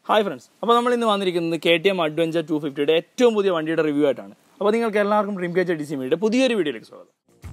hi friends അപ്പോൾ നമ്മൾ ഇന്ന് വന്നിരിക്കുന്നത് K T M adventure two ഫിഫ്റ്റിയുടെ ഏറ്റവും പുതിയ വണ്ടിയുടെ റിവ്യൂ ആയിട്ടാണ് അപ്പോൾ നിങ്ങൾക്ക് എല്ലാവർക്കും dream catch D C media പുതിയൊരു വീഡിയോയിലേക്ക് സ്വാഗതം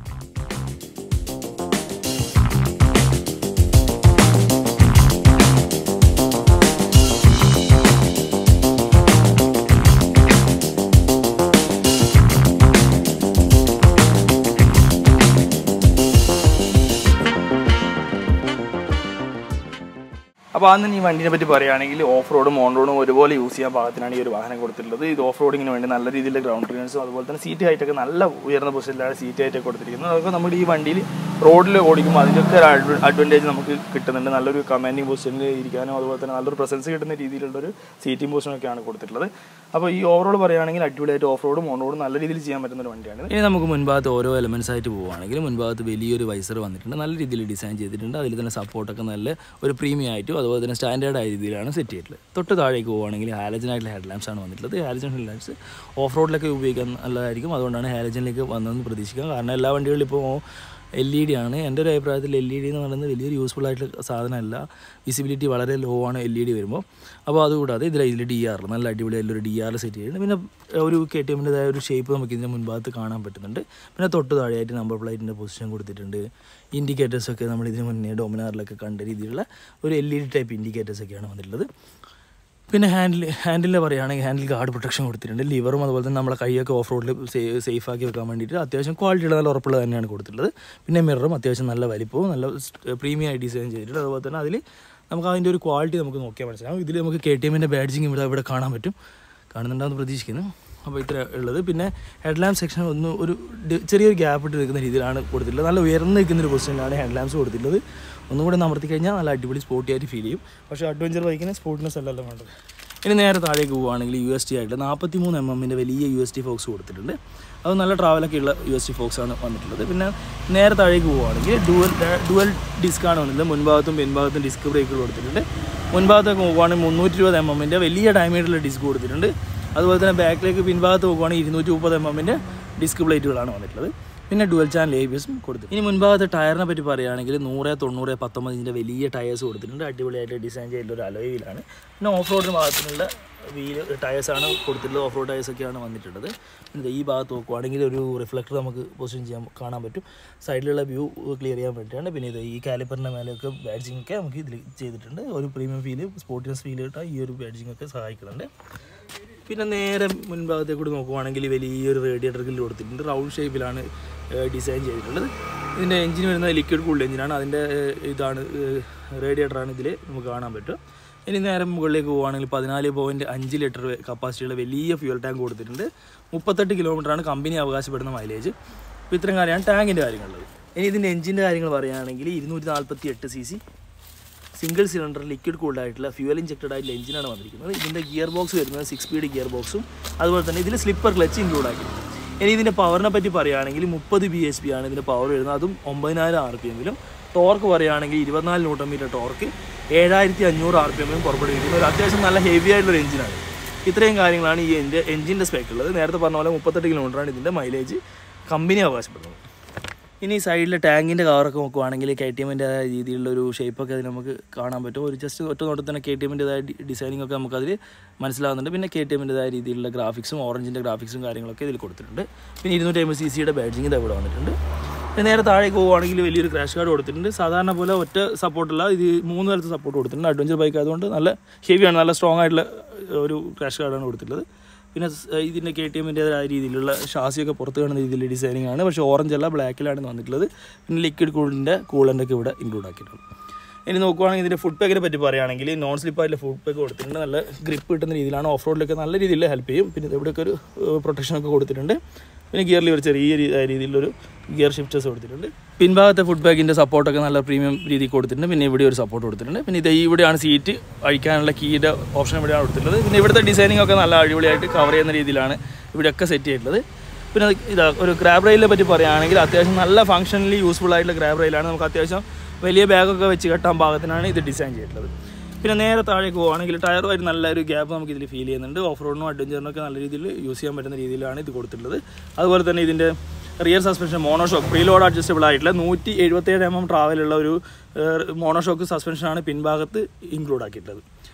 അപ്പോൾ അന്ന് ഈ വണ്ടിനെ പറ്റി പറയുകയാണെങ്കിൽ ഓഫ് റോഡും ഓൺ റോഡും ഒരുപോലെ യൂസ് ചെയ്യാൻ പാകത്തിനാണ് ഈ ഒരു വാഹനം കൊടുത്തിട്ടുള്ളത് ഇത് ഓഫ് റോഡിങ്ങിന് വേണ്ടി നല്ല രീതിയിൽ ഗ്രൗണ്ട് ക്ലിയറൻസും അതുപോലെ തന്നെ സീറ്റ് ഹൈറ്റ് ഒക്കെ നല്ല ഉയർന്ന പൊസിഷനിലാണ് സീറ്റ് ഹൈറ്റ് ഒക്കെ കൊടുത്തിരിക്കുന്നത് അതൊക്കെ നമ്മുടെ ഈ വണ്ടിയിൽ റോഡിൽ ഓടിക്കുമ്പോൾ അതിൻ്റെയൊക്കെ ഒരു അഡ്വാൻറ്റേജ് നമുക്ക് കിട്ടുന്നുണ്ട് നല്ലൊരു കമാൻഡിങ് പൊസിഷനിൽ ഇരിക്കാനും അതുപോലെ തന്നെ നല്ലൊരു പ്രസൻസ് കിട്ടുന്ന രീതിയിലുള്ളൊരു സീറ്റിംഗ് പൊസിഷനൊക്കെയാണ് കൊടുത്തിട്ടുള്ളത് അപ്പോൾ ഈ ഓവറോൾ പറയുകയാണെങ്കിൽ അടിപൊളിയായിട്ട് ഓഫ് റോഡും ഓൺ റോഡും നല്ല രീതിയിൽ ചെയ്യാൻ പറ്റുന്ന ഒരു വണ്ടിയാണ് ഇനി നമുക്ക് മുൻഭാഗത്ത് ഓരോ എലമെൻസ് ആയിട്ട് പോവുകയാണെങ്കിൽ മുൻഭാഗത്ത് വലിയൊരു വൈസർ വന്നിട്ടുണ്ട് നല്ല രീതിയിൽ ഡിസൈൻ ചെയ്തിട്ടുണ്ട് അതിൽ തന്നെ സപ്പോർട്ടൊക്കെ നല്ല ഒരു പ്രീമിയം ആയിട്ടും അതുപോലെ തന്നെ സ്റ്റാൻഡേർഡ് ആയ രീതിയിലാണ് സെറ്റ് ചെയ്തിട്ടുള്ളത് തൊട്ട് താഴേക്ക് പോവുകയാണെങ്കിൽ ഹാലജൻ ആയിട്ടുള്ള ഹെഡ് ലാംപ്സ് ആണ് വന്നിട്ടുള്ളത് ഹാലജൻ ഹെഡ് ലാംപ്സ് ഓഫ് റോഡിലൊക്കെ ഉപയോഗിക്കാൻ നല്ലതായിരിക്കും അതുകൊണ്ടാണ് ഹാലജനിലേക്ക് വന്നതെന്ന് പ്രതീക്ഷിക്കാം കാരണം എല്ലാ വണ്ടികളിലും ഇപ്പോൾ എൽ ഇ ഡി ആണ് എൻ്റെ ഒരു അഭിപ്രായത്തിൽ എൽ ഇ ഡി എന്ന് പറയുന്നത് വലിയൊരു യൂസ്ഫുൾ ആയിട്ടുള്ള സാധനമല്ല വിസിബിലിറ്റി വളരെ ലോ ആണ് എൽ ഇ ഡി വരുമ്പോൾ അപ്പോൾ അതുകൂടാതെ ഇതിൽ ഇതിൽ ഡി ആർ നല്ല അടിപൊളിയായിട്ടുള്ള ഒരു ഡി ആർ സെറ്റ് ചെയ്യുന്നുണ്ട് പിന്നെ ഒരു കെ ടി എമ്മിൻ്റെതായ ഒരു ഷേപ്പ് നമുക്ക് ഇതിൻ്റെ മുൻഭാഗത്ത് കാണാൻ പറ്റുന്നുണ്ട് പിന്നെ തൊട്ട് താഴെയായിട്ട് നമ്പർ പ്ലേറ്റിൻ്റെ പൊസിഷൻ കൊടുത്തിട്ടുണ്ട് ഇൻഡിക്കേറ്റേഴ്സൊക്കെ നമ്മൾ ഇതിന് മുന്നേ ഡോമിനാറിലൊക്കെ കണ്ട രീതിയിലുള്ള ഒരു എൽ ഇ ഡി ടൈപ്പ് ഇൻഡിക്കേറ്റേഴ്സൊക്കെയാണ് വന്നിട്ടുള്ളത് പിന്നെ ഹാൻഡിൽ ഹാൻഡിലിൽ പറയുകയാണെങ്കിൽ ഹാൻഡിൽ ഗാർഡ് പ്രൊട്ടക്ഷൻ കൊടുത്തിട്ടുണ്ട് ലിവറും അതുപോലെ തന്നെ നമ്മളെ കൈയൊക്കെ ഓഫ് റോഡിൽ സേഫ് ആക്കി വെക്കാൻ വേണ്ടിയിട്ട് അത്യാവശ്യം ക്വാളിറ്റിയുള്ള നല്ല ഉറപ്പുള്ളത് തന്നെയാണ് കൊടുത്തിട്ടുള്ളത് പിന്നെ മിററും അത്യാവശ്യം നല്ല വലിപ്പവും നല്ല പ്രീമിയം ആയി ഡിസൈൻ ചെയ്തിട്ടുണ്ട് അതുപോലെ തന്നെ അതിൽ നമുക്ക് അതിൻ്റെ ഒരു ക്വാളിറ്റി നമുക്ക് നോക്കിയാൽ മനസ്സിലാവും ഇതിൽ നമുക്ക് കെ ടി എമ്മിൻ്റെ ബാഡ്ജിങ് ഇവിടെ ഇവിടെ കാണാൻ പറ്റും കാണുന്നുണ്ടാകുന്ന പ്രതീക്ഷിക്കുന്നു അപ്പോൾ ഇത്ര ഉള്ളത് പിന്നെ ഹെഡ് ലാമ്പ് സെക്ഷൻ ഒന്ന് ഒരു ഡി- ചെറിയൊരു ഗ്യാപ്പ് ഇട്ട് നിൽക്കുന്ന രീതിയിലാണ് കൊടുത്തിട്ടുള്ളത് നല്ല ഉയർന്ന് നിൽക്കുന്ന ഒരു പൊസിഷനിലാണ് ഹെഡ് ലാമ്പ്സ് കൊടുത്തിട്ടുള്ളത് ഒന്നും കൂടെ അമർത്തി കഴിഞ്ഞാൽ നല്ല അടിപൊളി സ്പോർട്ടി ആയിട്ട് ഫീൽ ചെയ്യും പക്ഷേ അഡ്വഞ്ചർ ബൈക്കിന് സ്പോർട്ടിനെസ് അല്ലല്ലോ വേണ്ടത് ഇനി നേരെ താഴേക്ക് പോവുകയാണെങ്കിൽ യു എസ് ടി ആയിട്ട് നാൽപ്പത്തി മൂന്ന് എം എമ്മിൻ്റെ വലിയ യു എസ് ടി ഫോക്സ് കൊടുത്തിട്ടുണ്ട് അത് നല്ല ട്രാവലൊക്കെ ഉള്ള യു എസ് ടി ഫോക്സ് ആണ് വന്നിട്ടുള്ളത് പിന്നെ നേരെ താഴേക്ക് പോവുകയാണെങ്കിൽ ഡുവൽ ഡുവൽ ഡിസ്ക് ആണ് വന്നിട്ടുള്ളത് മുൻഭാഗത്തും പിൻഭാഗത്തും ഡിസ്ക് ബ്രേക്കുകൾ കൊടുത്തിട്ടുണ്ട് മുൻഭാഗത്തൊക്കെ പോകുകയാണെങ്കിൽ മുന്നൂറ്റി ഇരുപത് എം എമ്മിൻ്റെ വലിയ ഡയമീറ്ററിലുള്ള ഡിസ്ക് കൊടുത്തിട്ടുണ്ട് അതുപോലെ തന്നെ ബാക്കിലേക്ക് പിൻഭാഗത്ത് പോകുകയാണെങ്കിൽ ഇരുന്നൂറ്റി മുപ്പത് എം എമ്മിൻ്റെ ഡിസ്ക് പ്ലേറ്റുകളാണ് വന്നിട്ടുള്ളത് പിന്നെ ഡുവൽ ചാനൽ എ ബി എസും കൊടുത്തു ഇനി മുൻഭാഗത്ത് ടയറിനെ പറ്റി പറയുകയാണെങ്കിൽ നൂറ് തൊണ്ണൂറ് പത്തൊമ്പത് ഇഞ്ചിൻ്റെ വലിയ ടയേഴ്സ് കൊടുത്തിട്ടുണ്ട് അടിപൊളിയായിട്ട് ഡിസൈൻ ചെയ്തിട്ടുള്ള ഒരു അലോയിലാണ് പിന്നെ ഓഫ് റോഡിന് ഭാഗത്തിനുള്ള വീല് ടയേഴ്സാണ് കൊടുത്തിട്ടുള്ളത് ഓഫ് റോഡ് ടയേഴ്സൊക്കെയാണ് വന്നിട്ടുള്ളത് പിന്നെ ദേ ഈ ഭാഗത്ത് നോക്കുവാണെങ്കിൽ ഒരു റിഫ്ലക്ടർ നമുക്ക് പൊസിഷൻ ചെയ്യാൻ കാണാൻ പറ്റും സൈഡിലുള്ള വ്യൂ ക്ലിയർ ചെയ്യാൻ വേണ്ടിയിട്ടാണ് പിന്നെ ഇത് ഈ കാലിപ്പറിൻ്റെ മേലെയൊക്കെ ബാഡ്ജിങ് ഒക്കെ നമുക്ക് ഇതിൽ ചെയ്തിട്ടുണ്ട് ഒരു പ്രീമിയം ഫീല് സ്പോർട്ടിനസ് ഫീൽ കിട്ടാൻ ഈ ഒരു ബാഡ്ജിങ് ഒക്കെ സഹായിക്കുന്നുണ്ട് പിന്നെ നേരെ മുൻഭാഗത്തേക്ക് കൂടി നോക്കുവാണെങ്കിൽ വലിയൊരു റേഡിയേറ്റർ ഗ്രില്ല് കൊടുത്തിട്ടുണ്ട് റൗണ്ട് ഷേപ്പിലാണ് ഡിസൈൻ ചെയ്തിട്ടുള്ളത് ഇതിൻ്റെ എഞ്ചിൻ വരുന്നത് ലിക്വിഡ് കൂൾഡ് എഞ്ചിനാണ് അതിൻ്റെ ഏഹ്, ഇതാണ് റേഡിയേറ്ററാണ് ഇതിൽ നമുക്ക് കാണാൻ പറ്റുക ഇനി നേരെ മുകളിലേക്ക് പോവുകയാണെങ്കിൽ പതിനാല് പോയിൻറ്റ് അഞ്ച് ലിറ്റർ കപ്പാസിറ്റിയുള്ള വലിയ ഫ്യൂൽ ടാങ്ക് കൊടുത്തിട്ടുണ്ട് മുപ്പത്തെട്ട് കിലോമീറ്ററാണ് കമ്പനി അവകാശപ്പെടുന്ന മൈലേജ് അപ്പോൾ ഇത്രയും കാര്യമാണ് ടാങ്കിൻ്റെ കാര്യങ്ങളുള്ളത് ഇനി ഇതിൻ്റെ എഞ്ചിൻ്റെ കാര്യങ്ങൾ പറയുകയാണെങ്കിൽ ഇരുന്നൂറ്റി നാൽപ്പത്തി എട്ട് C C single cylinder liquid cooled ആയിട്ടുള്ള ഫ്യൂൽ ഇഞ്ചക്റ്റഡ് ആയിട്ടുള്ള എഞ്ചിനാണ് വന്നിരിക്കുന്നത് ഇതിൻ്റെ ഗിയർ ബോക്സ് വരുന്നത് സിക്സ് സ്പീഡ് ഗിയർ ബോക്സും അതുപോലെ തന്നെ ഇതിൽ സ്ലിപ്പർ ക്ലച്ച് ഇൻക്ലൂഡ് ആക്കിയിട്ടുണ്ട് ഇനി ഇതിൻ്റെ പവറിനെ പറ്റി പറയുകയാണെങ്കിൽ മുപ്പത് ബി എച്ച് പി ആണ് ഇതിൻ്റെ പവർ വരുന്നത് അതും ഒമ്പതിനായിരം ആർ പി എമ്മിലും ടോർക്ക് പറയുകയാണെങ്കിൽ ഇരുപത്തിനാല് ന്യൂട്ടൺ മീറ്റർ ടോർക്ക് ഏഴായിരത്തി അഞ്ഞൂറ് ആർ പി എമ്മിലും പുറപ്പെടുവിക്കുന്ന ഒരു അത്യാവശ്യം നല്ല ഹെവി ആയിട്ടുള്ള എഞ്ചിനാണ് ഇത്രയും കാര്യങ്ങളാണ് ഈ എൻ്റെ എഞ്ചിൻ്റെ സ്പെക്ക് ഉള്ളത് നേരത്തെ പറഞ്ഞ പോലെ മുപ്പത്തെട്ട് കിലോമീറ്ററാണ് ഇതിൻ്റെ മൈലേജ് കമ്പനി അവകാശപ്പെടുന്നത് ഇനി സൈഡിലെ ടാങ്കിൻ്റെ കവറൊക്കെ നോക്കുവാണെങ്കിൽ കെ ടി എമ്മിൻ്റെതായ രീതിയിലുള്ള ഒരു ഷേപ്പൊക്കെ അതിൽ നമുക്ക് കാണാൻ പറ്റും ഒരു ജസ്റ്റ് ഒറ്റ നോട്ടത്തിൽ തന്നെ കെ ടി എമ്മിൻ്റെതായ ഡിസൈനിങ് ഒക്കെ നമുക്കതിൽ മനസ്സിലാവുന്നുണ്ട് പിന്നെ കെ ടി എമ്മിൻ്റെതായ രീതിയിലുള്ള ഗ്രാഫിക്സും ഓറഞ്ചിൻ്റെ ഗ്രാഫിക്സും കാര്യങ്ങളൊക്കെ ഇതിൽ കൊടുത്തിട്ടുണ്ട് പിന്നെ ഇരുന്നൂറ്റി അമ്പത് സി സിയുടെ ബാഡ്ജിങ് ഇത് ഇവിടെ വന്നിട്ടുണ്ട് പിന്നെ നേരെ താഴേക്ക് പോവുകയാണെങ്കിൽ വലിയൊരു ക്രാഷ് കാർഡ് കൊടുത്തിട്ടുണ്ട് സാധാരണ പോലെ ഒറ്റ സപ്പോർട്ടല്ല ഇത് മൂന്ന് തരത്തിൽ സപ്പോർട്ട് കൊടുത്തിട്ടുണ്ട് അഡ്വഞ്ചർ ബൈക്ക് ആയതുകൊണ്ട് നല്ല ഹെവിയാണ് നല്ല സ്ട്രോങ് ആയിട്ടുള്ള ഒരു ക്രാഷ് കാർഡാണ് കൊടുത്തിട്ടുള്ളത് പിന്നെ സ് ഇതിൻ്റെ കെ ടി എമ്മിൻ്റെതായ രീതിയിലുള്ള ഷാസിയൊക്കെ പുറത്ത് കാണുന്ന രീതിയിലുള്ള ഡിസൈനിങ് ആണ് പക്ഷേ ഓറഞ്ച് അല്ല ബ്ലാക്കിലാണ് വന്നിട്ടുള്ളത് പിന്നെ ലിക്വിഡ് കൂളിൻ്റെ കൂളൻ്റൊക്കെ ഇവിടെ ഇൻക്ലൂഡ് ആക്കിയിട്ടുണ്ട് ഇനി നോക്കുവാണെങ്കിൽ ഇതിൻ്റെ ഫുഡ് പാക്കിനെ പറ്റി പറയുകയാണെങ്കിൽ നോൺ സ്ലിപ്പായിട്ടുള്ള ഫുഡ് പാക്ക് കൊടുത്തിട്ടുണ്ട് നല്ല ഗ്രിപ്പ് കിട്ടുന്ന രീതിയിലാണ് ഓഫ് റോഡിലൊക്കെ നല്ല രീതിയിൽ ഹെൽപ്പ് ചെയ്യും പിന്നെ ഇത് ഇവിടെയൊക്കെ ഒരു പ്രൊട്ടക്ഷനൊക്കെ കൊടുത്തിട്ടുണ്ട് പിന്നെ ഗിയറിൽ ഒരു ചെറിയ രീ- രീതിയിലൊരു ഗിയർ ഷിഫ്റ്റേഴ്സ് കൊടുത്തിട്ടുണ്ട് പിൻഭാഗത്തെ ഫുഡ് ബാഗിൻ്റെ സപ്പോർട്ടൊക്കെ നല്ല പ്രീമിയം രീതിയിൽ കൊടുത്തിട്ടുണ്ട് പിന്നെ ഇവിടെ ഒരു സപ്പോർട്ട് കൊടുത്തിട്ടുണ്ട് പിന്നെ ഇത് ഇവിടെയാണ് സീറ്റ് അഴിക്കാനുള്ള കീയുടെ ഓപ്ഷൻ ഇവിടെയാണ് കൊടുത്തിട്ടുള്ളത് പിന്നെ ഇവിടുത്തെ ഡിസൈനിങ് ഒക്കെ നല്ല അടിപൊളിയായിട്ട് കവർ ചെയ്യുന്ന രീതിയിലാണ് ഇവിടെയൊക്കെ സെറ്റ് ചെയ്തിട്ടുള്ളത് പിന്നെ ഇതാ ഒരു ഗ്രാബ് റെയിലിനെ പറ്റി പറയുകയാണെങ്കിൽ അത്യാവശ്യം നല്ല ഫംഗ്ഷനലി യൂസ്ഫുൾ ആയിട്ടുള്ള ഗ്രാബ് റെയിലാണ് നമുക്ക് അത്യാവശ്യം വലിയ ബാഗൊക്കെ വെച്ച് കെട്ടാൻ പാകത്തിനാണ് ഇത് ഡിസൈൻ ചെയ്തിട്ടുള്ളത് പിന്നെ നേരെ താഴേക്ക് പോവുകയാണെങ്കിൽ ടയറുമായിട്ട് നല്ലൊരു ഗ്യാപ്പ് നമുക്ക് ഇതിൽ ഫീൽ ചെയ്യുന്നുണ്ട് ഓഫ് റോഡിനും അഡ്വഞ്ചറിനും ഒക്കെ നല്ല രീതിയിൽ യൂസ് ചെയ്യാൻ പറ്റുന്ന രീതിയിലാണ് ഇത് കൊടുത്തിട്ടുള്ളത് അതുപോലെ തന്നെ ഇതിൻ്റെ rear suspension monoshock preload adjustable ആയിട്ടുള്ള നൂറ്റി എഴുപത്തേഴ് എം എം ട്രാവലുള്ള ഒരു മോണോഷോക്ക് സസ്പെൻഷനാണ് പിൻഭാഗത്ത് ഇൻക്ലൂഡ് ആക്കിയിട്ടുള്ളത്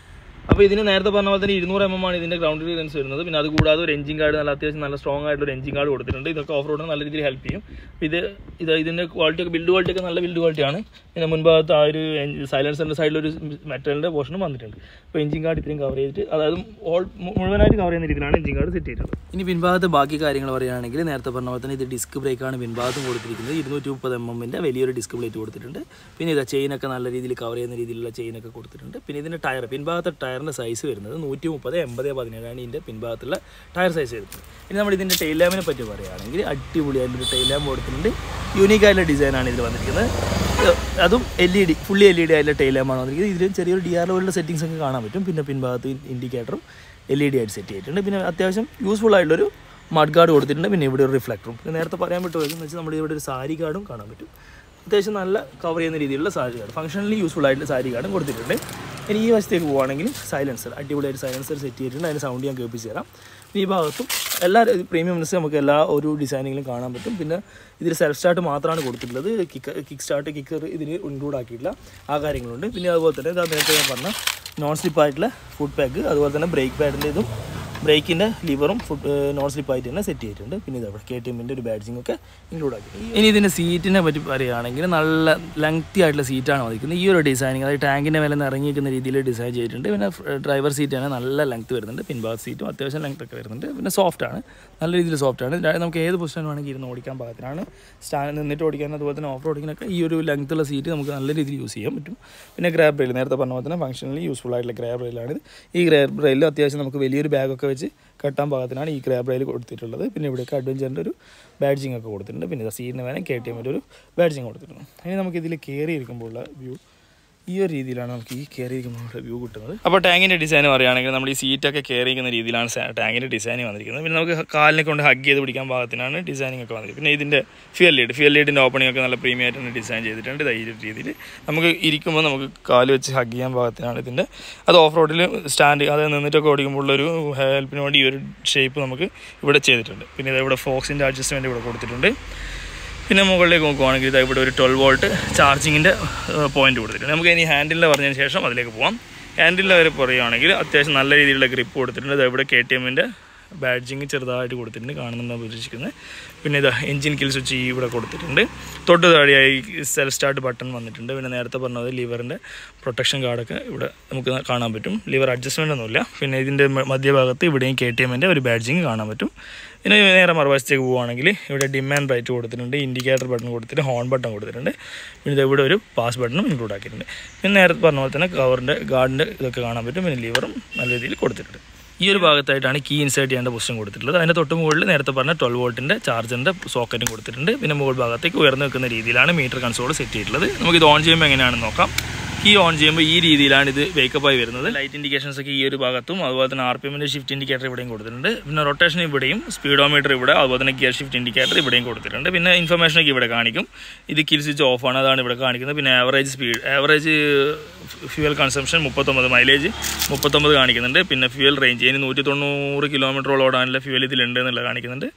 അപ്പോൾ ഇതിന് നേരത്തെ പറഞ്ഞ പോലെ തന്നെ ഇരുന്നൂറ് എം എം ആണ് ഇതിന്റെ ഗ്രൗണ്ട് ക്ലിയറൻസ് വരുന്നത് പിന്നെ അത് കൂടാതെ ഒരു എഞ്ചിൻ കാർഡ് നല്ല അത്യാവശ്യം നല്ല സ്ട്രോങ് ആയിട്ടുള്ള ഒരു എഞ്ചിൻ കാർഡ് കൊടുത്തിട്ടുണ്ട് ഇതൊക്കെ ഓഫ് റോഡിന് നല്ല രീതിയിൽ ഹെൽപ്പ് ചെയ്യും അപ്പോൾ ഇത് ഇത് ഇതിന്റെ ക്വാളിറ്റി ഒക്കെ ബിൽഡ് ക്വാളിറ്റി ഒക്കെ നല്ല ബിൽഡ് ക്വാളിറ്റിയാണ് പിന്നെ മുൻഭാഗത്ത് ആ ഒരു സൈലൻസറിന്റെ സൈഡിൽ ഒരു മെറ്റലിന്റെ പോർഷനും വന്നിട്ടുണ്ട് അപ്പോൾ എഞ്ചിൻ കാർഡ് ഇത്രയും കവർ ചെയ്തിട്ട് അതായത് ഓൾ മുഴുവനായിട്ട് കവർ ചെയ്യുന്ന രീതിയിലാണ് എഞ്ചിൻ കാർഡ് സെറ്റ് ചെയ്തിട്ടുള്ളത് ഇനി പിൻഭാഗത്ത് ബാക്കി കാര്യങ്ങൾ പറയുകയാണെങ്കിൽ നേരത്തെ പറഞ്ഞ പോലെ തന്നെ ഇത് ഡിസ്ക് ബ്രേക്കാണ് പിൻഭാഗത്തും കൊടുത്തിരിക്കുന്നത് ഇരുന്നൂറ്റി മുപ്പത് എം എമ്മിൻ്റെ വലിയൊരു ഡിസ്ക് പ്ലേറ്റ് കൊടുത്തിട്ടുണ്ട് പിന്നെ ഇതാ ചെയിനൊക്കെ നല്ല രീതിയിൽ കവർ ചെയ്യുന്ന രീതിയിലുള്ള ചെയിനൊക്കെ കൊടുത്തിട്ടുണ്ട് പിന്നെ ഇതിൻ്റെ ടയർ പിൻഭാഗത്തെ ടയറിൻ്റെ സൈസ് വരുന്നത് നൂറ്റി മുപ്പത് എൺപത് പതിനേഴാണ് ഇതിൻ്റെ പിൻഭാഗത്തുള്ള ടയർ സൈസ് വരുന്നത് ഇനി നമ്മൾ ഇതിൻ്റെ ടൈൽ ലാമ്പിനെ പറ്റി പറയുകയാണെങ്കിൽ അടിപൊളിയായിട്ടൊരു ടൈൽ ലാമ്പ് കൊടുത്തിട്ടുണ്ട് യൂണീക്ക് ആയിട്ടുള്ള ഡിസൈനാണ് ഇതിൽ വന്നിരിക്കുന്നത് ഇത് അതും L E D fully L E D ആയിട്ടുള്ള ടൈൽ ലാമ്പാണ് വന്നിരിക്കുന്നത് ഇതിൽ ചെറിയൊരു ഡി ആർ ലെവലിൻ്റെ സെറ്റിങ്സ് ഒക്കെ കാണാൻ പറ്റും പിന്നെ പിൻഭാഗത്ത് ഇൻഡിക്കേറ്ററും എൽ ഇ ഡി ആയിട്ട് സെറ്റ് ചെയ്തിട്ടുണ്ട് പിന്നെ അത്യാവശ്യം യൂസ്ഫുൾ ആയിട്ടുള്ളൊരു മഡ് ഗാർഡ് കൊടുത്തിട്ടുണ്ട് പിന്നെ ഇവിടെ ഒരു റിഫ്ലക്ടറും പിന്നെ നേരത്തെ പറയാൻ പറ്റുമോ എന്ന് വെച്ചാൽ നമ്മുടെ ഇവിടെ ഒരു സാരി ഗാർഡും കാണാൻ പറ്റും അത്യാവശ്യം നല്ല കവർ ചെയ്യുന്ന രീതിയിലുള്ള സാരി ഗാർഡ് ഫംഗ്ഷനലി യൂസ്ഫുൾ ആയിട്ടുള്ള സാരി ഗാർഡും കൊടുത്തിട്ടുണ്ട് ഇനി ഈ വശത്തേക്ക് പോവുകയാണെങ്കിൽ സൈലൻസർ അടിപൊളിയായിട്ട് സൈലൻസർ സെറ്റ് ചെയ്തിട്ടുണ്ട് അതിന് സൗണ്ട് ഞാൻ കേൾപ്പിച്ച് തരാം ഈ ഭാഗത്തും എല്ലാ പ്രീമിയം നമുക്ക് എല്ലാ ഒരു ഡിസൈനിങ്ങിലും കാണാൻ പറ്റും പിന്നെ ഇതിൽ സെൽഫ് സ്റ്റാർട്ട് മാത്രമാണ് കൊടുത്തിട്ടുള്ളത് കിക്ക് കിക്ക് സ്റ്റാർട്ട് കിക്കർ ഇതിൽ ഇൻക്ലൂഡ് ആക്കിയിട്ടില്ല ആ കാര്യങ്ങളുണ്ട് പിന്നെ അതുപോലെ തന്നെ ഇതാ നേരത്തെ ഞാൻ പറഞ്ഞ നോൺ സ്ലിപ്പ് ആയിട്ടുള്ള ഫുഡ് പാക്ക് അതുപോലെ തന്നെ ബ്രേക്ക് പാഡിൻ്റെ ഇതും ബ്രേക്കിൻ്റെ ലിവറും ഫുഡ് നോൺ സ്ലിപ്പ് ആയിട്ട് തന്നെ സെറ്റ് ചെയ്തിട്ടുണ്ട് പിന്നെ ഇതവിടെ കെ ടി എമ്മിൻ്റെ ഒരു ബാഡ്ജിങ് ഒക്കെ ഇൻക്ലൂഡ് ആക്കി ഇനി ഇതിൻ്റെ സീറ്റിനെ പറ്റി പറയുകയാണെങ്കിൽ നല്ല ലെങ്തി ആയിട്ടുള്ള സീറ്റാണ് വന്നിരിക്കുന്നത് ഈ ഒരു ഡിസൈനിങ് അതായത് ടാങ്കിൻ്റെ മേലെ നിന്ന് ഇറങ്ങിയിരിക്കുന്ന രീതിയിൽ ഡിസൈൻ ചെയ്തിട്ടുണ്ട് പിന്നെ ഡ്രൈവർ സീറ്റാണ് നല്ല ലെങ്ത് വരുന്നുണ്ട് പിൻഭാഗത്ത് സീറ്റും അത്യാവശ്യം ലെങ്ത് ഒക്കെ വരുന്നുണ്ട് പിന്നെ സോഫ്റ്റ് ആണ് നല്ല രീതിയിൽ സോഫ്റ്റ് ആണ് ഇതാ- നമുക്ക് ഏത് പൊസിഷൻ വേണമെങ്കിൽ ഇരുന്ന് ഓടിക്കാൻ പാകത്തിനാണ് സ്റ്റാൻഡ് നിന്നിട്ട് ഓടിക്കാൻ അതുപോലെ തന്നെ ഓഫ് റോഡിങ്ങിനൊക്കെ ഈ ഒരു ലെങ്ത് ഉള്ള സീറ്റ് നമുക്ക് നല്ല രീതിയിൽ യൂസ് ചെയ്യാൻ പറ്റും പിന്നെ ഗ്രാബ് റെയിൽ നേരത്തെ പറഞ്ഞ പോലെ തന്നെ ഫംഗ്ഷനലി യൂസ്ഫുൾ ആയിട്ടുള്ള ഗ്രാബ് റെയിലാണ് ഈ ഗ്രാബ് റെയിൽ അത്യാവശ്യം നമുക്ക് വലിയൊരു ബാഗൊക്കെ വെച്ച് കെട്ടാൻ പാകത്തിനാണ് ഈ ഗ്രാബ് റെയിൽ കൊടുത്തിട്ടുള്ളത് പിന്നെ ഇവിടെയൊക്കെ അഡ്വഞ്ചറിൻ്റെ ഒരു ബാഡ്ജിങ് ഒക്കെ കൊടുത്തിട്ടുണ്ട് പിന്നെ സീറ്റിന് വേണം കെ ടി എമ്മിൻ്റെ ഒരു ബാഡ്ജിങ് കൊടുത്തിട്ടുണ്ട് ഇനി നമുക്ക് ഇതിൽ കയറി ഇരിക്കുമ്പോഴുള്ള വ്യൂ ഈ ഒരു രീതിയിലാണ് നമുക്ക് ഈ കയറി ഇരിക്കുമ്പോൾ വ്യൂ കിട്ടുന്നത് അപ്പോൾ ടാങ്കിൻ്റെ ഡിസൈൻ പറയുകയാണെങ്കിൽ നമ്മൾ ഈ സീറ്റൊക്കെ കയറി ഇരിക്കുന്ന രീതിയിലാണ് ടാങ്കിൻ്റെ ഡിസൈൻ വന്നിരിക്കുന്നത് പിന്നെ നമുക്ക് കാലിനെ കൊണ്ട് ഹഗ് ചെയ്ത് പിടിക്കാൻ പാകത്തിനാണ് ഡിസൈനിങ് ഒക്കെ വന്നിരിക്കുന്നത് പിന്നെ ഇതിൻ്റെ ഫ്യൂൽ ലീഡ് ഫ്യൂൽ ലീഡിൻ്റെ ഓപ്പണിംഗ് ഒക്കെ നല്ല പ്രീമിയം ആയിട്ടാണ് ഡിസൈൻ ചെയ്തിട്ടുണ്ട് ദാ ഈ ഒരു രീതിയിൽ നമുക്ക് ഇരിക്കുമ്പോൾ നമുക്ക് കാല് വെച്ച് ഹഗ് ചെയ്യാൻ പാകത്തിനാണ് ഇതിൻ്റെ അത് ഓഫ് റോഡിൽ സ്റ്റാൻഡ് അത് നിന്നിട്ടൊക്കെ ഓടിക്കുമ്പോഴുള്ളൊരു ഹെൽപ്പിന് വേണ്ടി ഈ ഒരു ഷേപ്പ് നമുക്ക് ഇവിടെ ചെയ്തിട്ടുണ്ട് പിന്നെ ഇത് ഇവിടെ ഫോക്സിൻ്റെ അഡ്ജസ്റ്റ്മെൻറ്റ് ഇവിടെ കൊടുത്തിട്ടുണ്ട് പിന്നെ മുകളിലേക്ക് നോക്കുവാണെങ്കിൽ ഇതാ ഇവിടെ ഒരു ട്വൽവ് വോൾട്ട് ചാർജിങ്ങിൻ്റെ പോയിന്റ് കൊടുത്തിട്ടുണ്ട് നമുക്ക് ഇനി ഹാൻഡിലിൻ്റെ പറഞ്ഞതിന് ശേഷം അതിലേക്ക് പോകാം ഹാൻഡിലിൽ വരെ പറയുകയാണെങ്കിൽ അത്യാവശ്യം നല്ല രീതിയിലുള്ള ഗ്രിപ്പ് കൊടുത്തിട്ടുണ്ട് ഇത് ഇവിടെ കെ ടി എമ്മിൻ്റെ ബാഡ്ജിങ് ചെറുതായിട്ട് കൊടുത്തിട്ടുണ്ട് കാണുന്നുണ്ടെന്ന് പ്രതീക്ഷിക്കുന്നത് പിന്നെ ഇതാ എഞ്ചിൻ കിൽ സ്വിച്ച് ഈ ഇവിടെ കൊടുത്തിട്ടുണ്ട് തൊട്ട് താഴെയായി സെൽഫ് സ്റ്റാർട്ട് ബട്ടൺ വന്നിട്ടുണ്ട് പിന്നെ നേരത്തെ പറഞ്ഞത് ലിവറിൻ്റെ പ്രൊട്ടക്ഷൻ കാർഡൊക്കെ ഇവിടെ നമുക്ക് കാണാൻ പറ്റും ലിവർ അഡ്ജസ്റ്റ്മെൻ്റ് ഒന്നുമില്ല പിന്നെ ഇതിൻ്റെ മ- മധ്യഭാഗത്ത് ഇവിടെയും കെ ടി എമ്മിൻ്റെ ഒരു ബാഡ്ജിങ് കാണാൻ പറ്റും പിന്നെ നേരെ മറുവശത്തേക്ക് പോവുകയാണെങ്കിൽ ഇവിടെ ഡിം ആൻഡ് ബ്രൈറ്റ് കൊടുത്തിട്ടുണ്ട് ഇൻഡിക്കേറ്റർ ബട്ടൺ കൊടുത്തിട്ട് ഹോൺ ബട്ടൺ കൊടുത്തിട്ടുണ്ട് പിന്നെ ഇത് ഇവിടെ ഒരു പാസ് ബട്ടണും ഇൻക്ലൂഡ് ആക്കിയിട്ടുണ്ട് പിന്നെ നേരത്തെ പറഞ്ഞ പോലെ തന്നെ കവറിൻ്റെ ഗാർഡിൻ്റെ ഇതൊക്കെ കാണാൻ പറ്റും പിന്നെ ലിവറും നല്ല രീതിയിൽ കൊടുത്തിട്ടുണ്ട് ഈ ഒരു ഭാഗത്തായിട്ടാണ് കീ ഇൻസേർട്ട് ചെയ്യേണ്ട പൊസിഷൻ കൊടുത്തിട്ടുള്ളത് അതിൻ്റെ തൊട്ട് മുകളിൽ നേരത്തെ പറഞ്ഞ ട്വൽവ് വോൾട്ടിൻ്റെ ചാർജറിൻ്റെ സോക്കറ്റും കൊടുത്തിട്ടുണ്ട് പിന്നെ മുകൾ ഭാഗത്തേക്ക് ഉയർന്നു നിൽക്കുന്ന രീതിയിലാണ് മീറ്റർ കൺസോൾ സെറ്റ് ചെയ്തിട്ടുള്ളത് നമുക്ക് ഇത് ഓൺ ചെയ്യുമ്പോൾ എങ്ങനെയാണെന്ന് നോക്കാം കീ ഓൺ ചെയ്യുമ്പോൾ ഈ രീതിയിലാണ് ഇത് വേക്കപ്പ് ആയി വരുന്നത് ലൈറ്റ് ഇൻഡിക്കേഷൻസ് ഒക്കെ ഈ ഒരു ഭാഗത്തും അതുപോലെ തന്നെ ആർ പി എമ്മിൻ്റെ ഷിഫ്റ്റ് ഇൻഡിക്കേറ്റർ ഇവിടെയും കൊടുത്തിട്ടുണ്ട് പിന്നെ റൊട്ടേഷൻ ഇവിടെയും സ്പീഡോമീറ്റർ ഇവിടെ അതുപോലെ തന്നെ ഗിയർ ഷിഫ്റ്റ് ഇൻഡിക്കേറ്റർ ഇവിടെയും കൊടുത്തിട്ടുണ്ട് പിന്നെ ഇൻഫർമേഷൻ ഒക്കെ ഇവിടെ കാണിക്കും ഇത് കിൽ സ്വിച്ച് ഓഫ് ആണ് അതാണ് ഇവിടെ കാണിക്കുന്നത് പിന്നെ average speed average fuel consumption മുപ്പത്തൊമ്പത് മൈലേജ് മുപ്പത്തൊമ്പത് കാണിക്കുന്നുണ്ട് പിന്നെ ഫ്യൂവൽ റേഞ്ച് ഇനി നൂറ്റി തൊണ്ണൂറ് കിലോമീറ്ററോളം ഓടാനുള്ള ഫ്യൂവൽ ഇതിലുണ്ട് എന്നുള്ള കാണിക്കുന്നുണ്ട്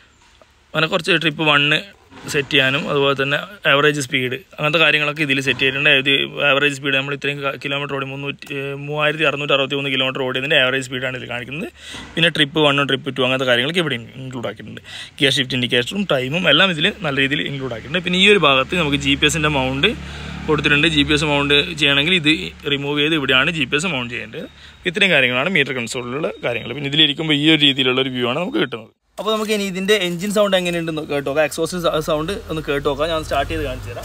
അങ്ങനെ കുറച്ച് ട്രിപ്പ് വണ്ണ് സെറ്റ് ചെയ്യാനും അതുപോലെ തന്നെ ആവറേജ് സ്പീഡ് അങ്ങനത്തെ കാര്യങ്ങളൊക്കെ ഇതിൽ സെറ്റ് ചെയ്തിട്ടുണ്ട് ഇത് ആവറേജ് സ്പീഡ് നമ്മൾ ഇത്രയും കിലോമീറ്റർ ഓടി മുന്നൂറ്റി ഏഹ് മൂവായിരത്തി അറുന്നൂറ്റി അറുപത്തി മൂന്ന് കിലോമീറ്റർ ഓടിയതിൻ്റെ ആവറേജ് സ്പീഡാണ് ഇതിൽ കാണിക്കുന്നത് പിന്നെ ട്രിപ്പ് വണ്ണും ട്രിപ്പ് ടു അങ്ങനത്തെ കാര്യങ്ങളൊക്കെ ഇവിടെ ഇൻക്ലൂഡ് ആക്കിയിട്ടുണ്ട് ഗിയർ ഷിഫ്റ്റ് ഇൻഡിക്കേറ്ററും ടൈമും എല്ലാം ഇതിൽ നല്ല രീതിയിൽ ഇൻക്ലൂഡ് ആക്കിയിട്ടുണ്ട് പിന്നെ ഈ ഒരു ഭാഗത്ത് നമുക്ക് ജി പി എസിൻ്റെ മൗണ്ട് കൊടുത്തിട്ടുണ്ട് ജി പി എസ് മൗണ്ട് ചെയ്യണമെങ്കിൽ ഇത് റിമൂവ് ചെയ്ത് ഇവിടെയാണ് ജി പി എസ് മൗണ്ട് ചെയ്യേണ്ടത് ഇത്രയും കാര്യങ്ങളാണ് മീറ്റർ കൺസോളിലുള്ള കാര്യങ്ങൾ പിന്നെ ഇതിലിരിക്കുമ്പോൾ ഈ ഒരു രീതിയിലുള്ള ഒരു വ്യൂ ആണ് നമുക്ക് കിട്ടുന്നത് അപ്പോൾ നമുക്ക് ഇനി ഇതിൻ്റെ എഞ്ചിൻ സൗണ്ട് എങ്ങനെയുണ്ടെന്ന് കേട്ടോ നോക്കാം എക്സോസ്റ്റ് സൗണ്ട് ഒന്ന് കേട്ട് നോക്കാം ഞാൻ സ്റ്റാർട്ട് ചെയ്ത് കാണിച്ചു തരാം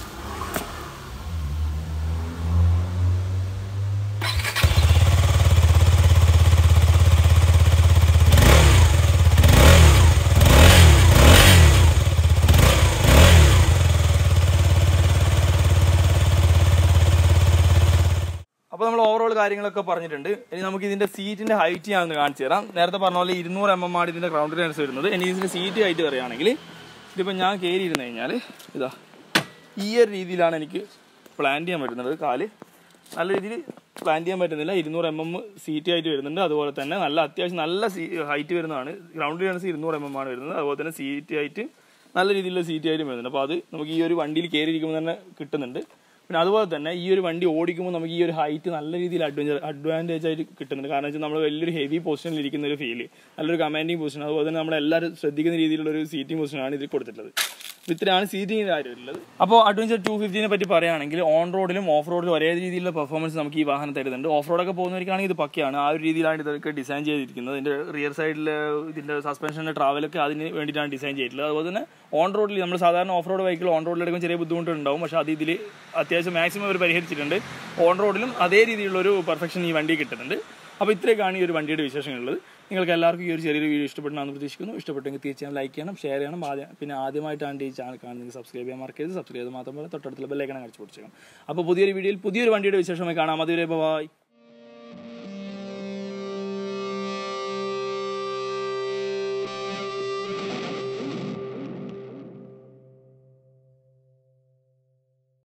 അപ്പോൾ നമ്മൾ ഓവറോൾ കാര്യങ്ങളൊക്കെ പറഞ്ഞിട്ടുണ്ട് ഇനി നമുക്ക് ഇതിന്റെ സീറ്റിന്റെ ഹൈറ്റ് ഞാൻ ഒന്ന് കാണിച്ചു തരാം നേരത്തെ പറഞ്ഞ പോലെ ഇരുന്നൂറ് എം എം ആണ് ഇതിന്റെ ഗ്രൗണ്ട് ക്ലിയറൻസ് വരുന്നത് ഇനി ഇതിന്റെ സീറ്റ് ഹൈറ്റ് പറയുകയാണെങ്കിൽ ഇതിപ്പോൾ ഞാൻ കയറി ഇരുന്ന് കഴിഞ്ഞാൽ ഇതാ ഈ ഒരു രീതിയിലാണ് എനിക്ക് പ്ലാൻ ചെയ്യാൻ പറ്റുന്നത് കാല് നല്ല രീതിയിൽ പ്ലാൻ ചെയ്യാൻ പറ്റുന്നില്ല ഇരുന്നൂറ് എം എം സീറ്റ് ഹൈറ്റ് വരുന്നുണ്ട് അതുപോലെ തന്നെ നല്ല അത്യാവശ്യം നല്ല ഹൈറ്റ് വരുന്നതാണ് ഗ്രൗണ്ട് ക്ലിയറൻസ് ഇരുന്നൂറ് എം എം ആണ് വരുന്നത് അതുപോലെ തന്നെ സീറ്റ് ഹൈറ്റ് നല്ല രീതിയിലുള്ള സീറ്റ് ഹൈറ്റ് വരുന്നുണ്ട് അപ്പോൾ അത് നമുക്ക് ഈ ഒരു വണ്ടിയിൽ കയറി ഇരിക്കുമ്പോൾ തന്നെ കിട്ടുന്നുണ്ട് പിന്നെ അതുപോലെ തന്നെ ഈ ഒരു വണ്ടി ഓടിക്കുമ്പോൾ നമുക്ക് ഈ ഒരു ഹൈറ്റ് നല്ല രീതിയിൽ അഡ്വഞ്ചർ അഡ്വാൻറ്റേജ് ആയിട്ട് കിട്ടുന്നുണ്ട് കാരണം വെച്ചാൽ നമ്മൾ വലിയൊരു ഹെവി പൊസിഷനിൽ ഇരിക്കുന്ന ഒരു ഫീല് നല്ലൊരു കമാൻഡിങ് പൊസിഷൻ അതുപോലെ തന്നെ നമ്മളെല്ലാവരും ശ്രദ്ധിക്കുന്ന രീതിയിലുള്ള ഒരു സീറ്റിംഗ് പൊസിഷനാണ് ഇതിൽ കൊടുത്തിട്ടുള്ളത് ഇത്രയാണ് സീറ്റിംഗിന്റെ കാര്യമുള്ളത് അപ്പോൾ അഡ്വഞ്ചർ ടു ഫിഫ്റ്റിനെ പറ്റി പറയുകയാണെങ്കിൽ ഓൺ റോഡിലും ഓഫ് റോഡിലും ഒരേ രീതിയിലുള്ള പെർഫോമൻസ് നമുക്ക് ഈ വാഹനം തരുന്നുണ്ട് ഓഫ് റോഡൊക്കെ പോകുന്നവർക്കാണെങ്കിൽ ഇത് പക്കയാണ് ആ ഒരു രീതിയിലാണ് ഇതൊക്കെ ഡിസൈൻ ചെയ്തിരിക്കുന്നത് ഇതിന്റെ റിയർ സൈഡിൽ ഇതിന്റെ സസ്പെൻഷന്റെ ട്രാവലൊക്കെ അതിന് വേണ്ടിയിട്ടാണ് ഡിസൈൻ ചെയ്തിട്ടുള്ളത് അതുപോലെ തന്നെ ഓൺ റോഡിൽ നമ്മൾ സാധാരണ ഓഫ് റോഡ് വെഹിക്കിൾ ഓൺ റോഡിലെടുക്കും ചെറിയ ബുദ്ധിമുട്ടുണ്ടാവും പക്ഷേ അത് ഇതിൽ അത്യാവശ്യം മാക്സിമം അവർ പരിഹരിച്ചിട്ടുണ്ട് ഓൺ റോഡിലും അതേ രീതിയിലുള്ള ഒരു പെർഫെക്ഷൻ ഈ വണ്ടി കിട്ടുന്നുണ്ട് അപ്പോൾ ഇത്രയൊക്കെയാണ് ഈ ഒരു വണ്ടിയുടെ വിശേഷങ്ങളുള്ളത് നിങ്ങൾക്ക് എല്ലാവർക്കും ഈ ഒരു ചെറിയൊരു വീഡിയോ ഇഷ്ടപ്പെട്ടെന്ന് പ്രതീക്ഷിക്കുന്നു ഇഷ്ടപ്പെട്ടെങ്കിൽ തീർച്ചയായും ലൈക്ക് ചെയ്യണം ഷെയർ ചെയ്യണം ആദ്യം പിന്നെ ആദ്യമായിട്ടാണ് ഈ ചാനൽ കാണുന്നത് സബ്സ്ക്രൈബ് ചെയ്യാൻ മറക്കരുത് സബ്സ്ക്രൈബ് ചെയ്ത് മാത്രം പോലെ തൊട്ടടുത്തുള്ള ബെല്ലൈക്കണം അടിച്ചു പൊടിച്ചേക്കാം അപ്പോൾ പുതിയൊരു വീഡിയോയിൽ പുതിയൊരു വണ്ടിയുടെ വിശേഷമായി കാണാം അതുവരെ ബൈ